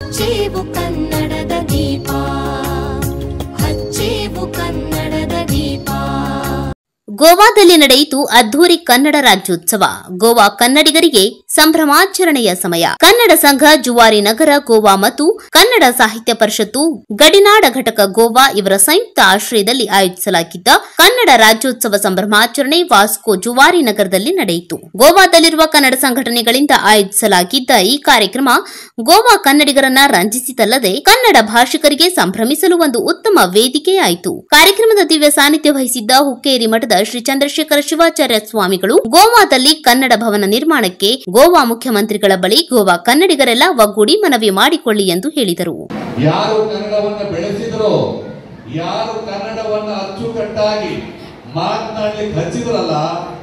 ಹಚ್ಚೇವು ಕನ್ನಡದ ದೀಪ ಹಚ್ಚೇವು ಕನ್ನಡದ ದೀಪ ಗೋವಾದಲ್ಲಿ ನಡೆಯಿತು ಅದ್ದೂರಿ ಕನ್ನಡ ರಾಜ್ಯೋತ್ಸವ ಗೋವಾ ಕನ್ನಡಿಗರಿಗೆ ಸಂಭ್ರಮಾಚರಣೆಯ ಸಮಯ ಕನ್ನಡ ಸಂಘ ಜುವಾರಿ ನಗರ ಗೋವಾ ಮತ್ತು ಕನ್ನಡ ಸಾಹಿತ್ಯ ಪರಿಷತ್ತು ಗಡಿನಾಡ ಘಟಕ ಗೋವಾ ಇವರ ಸಂಯುಕ್ತ ಆಶ್ರಯದಲ್ಲಿ ಆಯೋಜಿಸಲಾಗಿದ್ದ ಕನ್ನಡ ರಾಜ್ಯೋತ್ಸವ ಸಂಭ್ರಮಾಚರಣೆ ವಾಸ್ಕೋ ಜುವಾರಿ ನಗರದಲ್ಲಿ ನಡೆಯಿತು ಗೋವಾದಲ್ಲಿರುವ ಕನ್ನಡ ಸಂಘಟನೆಗಳಿಂದ ಆಯೋಜಿಸಲಾಗಿದ್ದ ಈ ಕಾರ್ಯಕ್ರಮ ಗೋವಾ ಕನ್ನಡಿಗರನ್ನ ರಂಜಿಸಿತಲ್ಲದೆ ಕನ್ನಡ ಭಾಷಿಕರಿಗೆ ಸಂಭ್ರಮಿಸಲು ಒಂದು ಉತ್ತಮ ವೇದಿಕೆಯಾಯಿತು ಕಾರ್ಯಕ್ರಮದ ದಿವ್ಯ ಸಾನ್ನಿಧ್ಯ ವಹಿಸಿದ್ದ ಹುಕ್ಕೇರಿ ಮಠದ ಶ್ರೀ ಚಂದ್ರಶೇಖರ ಶಿವಾಚಾರ್ಯ ಸ್ವಾಮಿಗಳು ಗೋವಾದಲ್ಲಿ ಕನ್ನಡ ಭವನ ನಿರ್ಮಾಣಕ್ಕೆ ಗೋವಾ ಮುಖ್ಯಮಂತ್ರಿಗಳ ಬಳಿ ಗೋವಾ ಕನ್ನಡಿಗರೆಲ್ಲ ಒಗ್ಗೂಡಿ ಮನವಿ ಮಾಡಿಕೊಳ್ಳಿ ಎಂದು ಹೇಳಿದರು ಯಾರು ಕನ್ನಡವನ್ನ ಬೆಳೆಸಿದ್ರೋ ಯಾರು ಕನ್ನಡವನ್ನ ಅಚ್ಚುಕಟ್ಟಾಗಿ ಮಾತನಾಡ್ಲಿಕ್ಕೆ ಹಚ್ಚಿದ್ರಲ್ಲ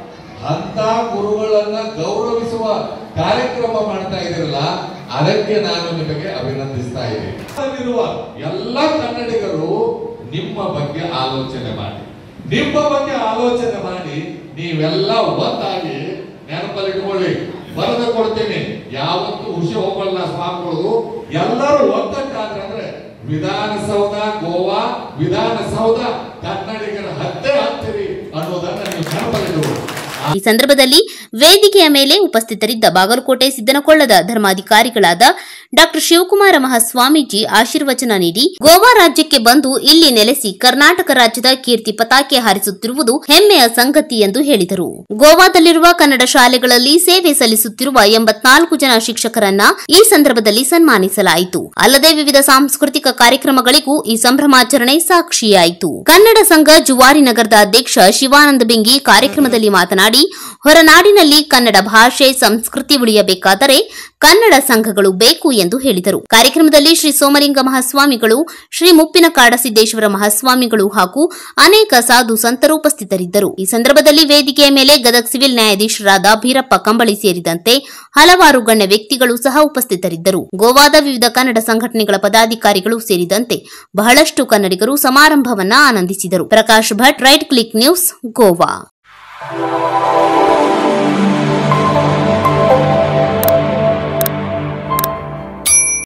ಅಂತ ಗುರುಗಳನ್ನ ಗೌರವಿಸುವ ಕಾರ್ಯಕ್ರಮ ಮಾಡ್ತಾ ಇದಿರಲ್ಲ ಅದಕ್ಕೆ ನಾನು ನಿಮಗೆ ಅಭಿನಂದಿಸ್ತಾ ಇದ್ದೇನೆ ಅಲ್ಲಿರುವ ಎಲ್ಲ ಕನ್ನಡಿಗರು ನಿಮ್ಮ ಬಗ್ಗೆ ಆಲೋಚನೆ ಮಾಡಿ ನಿಮ್ಮ ಬಗ್ಗೆ ಆಲೋಚನೆ ಮಾಡಿ ನೀವೆಲ್ಲ ಒಂದಾಗಿ ನೆನಪಲ್ಲಿಟ್ಕೊಳ್ಳಿ ಬರೆದು ಕೊಡ್ತೀನಿ ಯಾವತ್ತು ಹುಷಿ ಹೋಗಲ್ಲ ಸ್ವಾಮಿಗಳು ಎಲ್ಲರೂ ಒಗ್ಗಟ್ಟಾದ್ರೆ ಅಂದ್ರೆ ವಿಧಾನಸೌಧ ಗೋವಾ ವಿಧಾನಸೌಧ ಕನ್ನಡಿಗರ ಹತ್ತೆ ಹತ್ತಿರಿ ಅನ್ನೋದನ್ನ ನೀವು ನೆನಪಲ್ಲಿಟ್ಕೊಳ್ಳಿ ಈ ಸಂದರ್ಭದಲ್ಲಿ ವೇದಿಕೆಯ ಮೇಲೆ ಉಪಸ್ಥಿತರಿದ್ದ ಬಾಗಲಕೋಟೆ ಸಿದ್ದನಕೊಳ್ಳದ ಧರ್ಮಾಧಿಕಾರಿಗಳಾದ ಡಾಕ್ಟರ್ ಶಿವಕುಮಾರ ಮಹಾಸ್ವಾಮೀಜಿ ಆಶೀರ್ವಚನ ನೀಡಿ ಗೋವಾ ರಾಜ್ಯಕ್ಕೆ ಬಂದು ಇಲ್ಲಿ ನೆಲೆಸಿ ಕರ್ನಾಟಕ ರಾಜ್ಯದ ಕೀರ್ತಿ ಪತಾಕೆ ಹಾರಿಸುತ್ತಿರುವುದು ಹೆಮ್ಮೆಯ ಸಂಗತಿ ಎಂದು ಹೇಳಿದರು ಗೋವಾದಲ್ಲಿರುವ ಕನ್ನಡ ಶಾಲೆಗಳಲ್ಲಿ ಸೇವೆ ಸಲ್ಲಿಸುತ್ತಿರುವ ಎಂಬತ್ನಾಲ್ಕು ಜನ ಶಿಕ್ಷಕರನ್ನ ಈ ಸಂದರ್ಭದಲ್ಲಿ ಸನ್ಮಾನಿಸಲಾಯಿತು ಅಲ್ಲದೆ ವಿವಿಧ ಸಾಂಸ್ಕೃತಿಕ ಕಾರ್ಯಕ್ರಮಗಳಿಗೂ ಈ ಸಂಭ್ರಮಾಚರಣೆ ಸಾಕ್ಷಿಯಾಯಿತು ಕನ್ನಡ ಸಂಘ ಜುವಾರಿ ನಗರದ ಅಧ್ಯಕ್ಷ ಶಿವಾನಂದ ಬೆಂಗಿ ಕಾರ್ಯಕ್ರಮದಲ್ಲಿ ಮಾತನಾಡಿ ಹೊರನಾಡಿನಲ್ಲಿ ಕನ್ನಡ ಭಾಷೆ ಸಂಸ್ಕೃತಿ ಉಳಿಯಬೇಕಾದರೆ ಕನ್ನಡ ಸಂಘಗಳು ಬೇಕು ಎಂದು ಹೇಳಿದರು ಕಾರ್ಯಕ್ರಮದಲ್ಲಿ ಶ್ರೀ ಸೋಮಲಿಂಗ ಮಹಾಸ್ವಾಮಿಗಳು ಶ್ರೀ ಮುಪ್ಪಿನ ಕಾಡಸಿದ್ದೇಶ್ವರ ಮಹಾಸ್ವಾಮಿಗಳು ಹಾಗೂ ಅನೇಕ ಸಾಧು ಸಂತರು ಉಪಸ್ಥಿತರಿದ್ದರು ಈ ಸಂದರ್ಭದಲ್ಲಿ ವೇದಿಕೆಯ ಮೇಲೆ ಗದಗ ಸಿವಿಲ್ ನ್ಯಾಯಾಧೀಶರಾದ ಭೀರಪ್ಪ ಕಂಬಳಿ ಸೇರಿದಂತೆ ಹಲವಾರು ಗಣ್ಯ ವ್ಯಕ್ತಿಗಳು ಸಹ ಉಪಸ್ಥಿತರಿದ್ದರು ಗೋವಾದ ವಿವಿಧ ಕನ್ನಡ ಸಂಘಟನೆಗಳ ಪದಾಧಿಕಾರಿಗಳು ಸೇರಿದಂತೆ ಬಹಳಷ್ಟು ಕನ್ನಡಿಗರು ಸಮಾರಂಭವನ್ನ ಆನಂದಿಸಿದರು Prakash Bhat right click news Goa